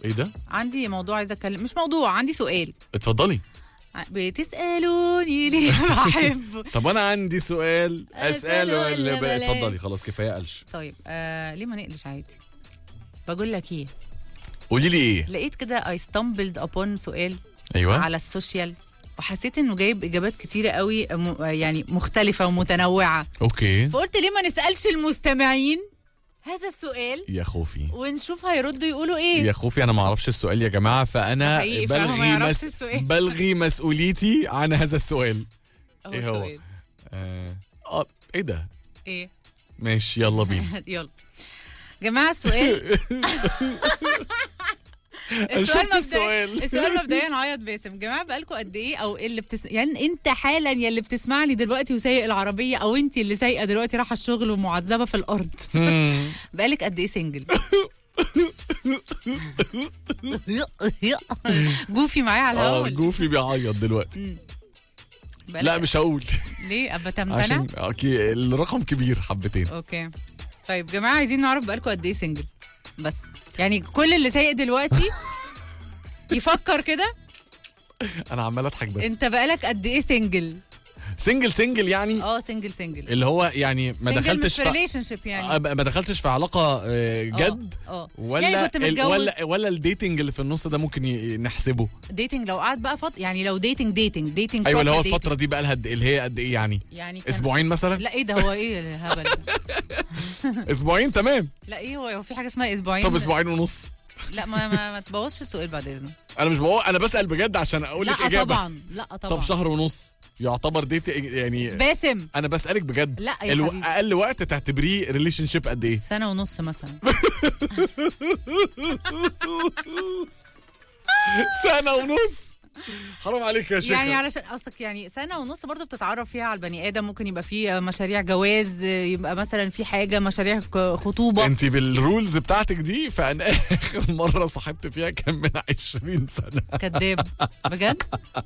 ايه ده عندي موضوع عايزه اتكلم مش موضوع عندي سؤال اتفضلي بتسالوني ليه بحبه طب انا عندي سؤال أسأله اساله ولا ولا ب- بلاش؟ اتفضلي خلاص كفايه قلش طيب آه ليه ما نقلش عادي بقول لك ايه قولي لي ايه لقيت كده اي ستامبلد ابون سؤال ايوه على السوشيال وحسيت انه جايب اجابات كتيره قوي م- يعني مختلفه ومتنوعه اوكي فقلت ليه ما نسالش المستمعين هذا السؤال يا خوفي ونشوف هيردوا يقولوا ايه يا خوفي انا ما اعرفش السؤال يا جماعه فانا حقيقي فعلا ما بلغي يعرفش مس... السؤال. بلغي مسؤوليتي عن هذا السؤال اهو إيه هو؟ السؤال آه... اه ايه ده ايه ماشي يلا بينا يلا جماعه السؤال شفت مبدئياً- السؤال. السؤال مبدئيا عيط باسم جماعه بقالكم قد ايه او اللي بتس... يعني انت حالا يا اللي بتسمعني دلوقتي وسايق العربيه او انت اللي سايقه دلوقتي رايحه الشغل ومعذبه في الارض بقالك قد ايه سنجل جوفي معايا على اه الهوا جوفي بيعيط دلوقتي بقالك- لا مش هقول ليه ابا تمتنع عشان أوكي، الرقم كبير حبتين اوكي طيب جماعه عايزين نعرف بقالكم قد ايه سنجل بس يعني كل اللي سايق دلوقتي يفكر كده انا عمال اضحك بس انت بقالك قد ايه سنجل سنجل سنجل يعني اه سنجل سنجل اللي هو يعني ما سنجل دخلتش مش في في ريليشن شيب يعني آه، ما دخلتش في علاقه آه، جد اه ولا يعني كنت ال- متجوز ولا ولا الديتنج اللي في النص ده ممكن ي- نحسبه ديتنج لو قعد بقى فط يعني لو ديتنج ديتنج ديتنج ايوه اللي هو proper dating. الفتره دي بقى لها قد- اللي هي قد ايه يعني يعني كان- اسبوعين مثلا لا ايه ده هو ايه الهبل ده؟ اسبوعين تمام لا ايه هو هو في حاجه اسمها اسبوعين طب اسبوعين ونص لا ما ما, ما تبوظش السؤال بعد اذنك انا مش بقول انا بسال بجد عشان اقول لك لا اجابه طبعا لا طبعا طب شهر ونص يعتبر ديت يعني باسم انا بسالك بجد لا يا الو... حبيبي. اقل وقت تعتبريه ريليشن شيب قد ايه سنه ونص مثلا سنه ونص حرام عليك يا شيخ يعني علشان قصدك يعني سنه ونص برضو بتتعرف فيها على البني ادم ممكن يبقى فيه مشاريع جواز يبقى مثلا في حاجه مشاريع ك- خطوبه انت بالرولز بتاعتك دي فانا اخر مره صاحبت فيها كان من 20 سنه كداب بجد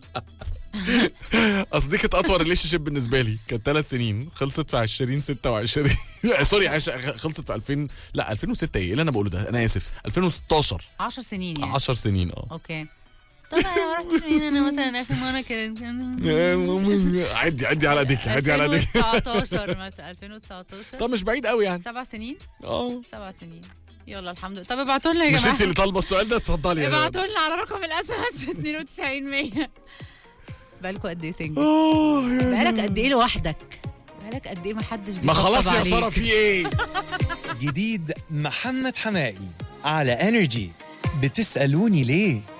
اصل دي كانت اطول ريليشن شيب بالنسبه لي كانت ثلاث سنين خلصت في 2026 سوري عش... خلصت في 2000 لا 2006 ايه اللي انا بقوله ده انا اسف 2016 10 سنين يعني 10 سنين اه اوكي طب انا ما رحتش فين انا مثلا اخر مره كانت عدي عدي على ايديك عدي على ايديك 2019 مثلا 2019 طب مش بعيد قوي يعني سبع سنين اه سبع سنين يلا الحمد لله طب ابعتوا لنا يا مش جماعه انت اللي طالبه السؤال ده اتفضلي ابعتوا لنا على رقم الاس ام اس 92 100 بقالكوا قد ايه سنجل؟ آه، يا بقالك قد ايه لوحدك؟ بقالك قد ايه ما حدش ما بيطبطب خلاص يا عليك؟ ساره في ايه جديد محمد حمائي على انرجي بتسألوني ليه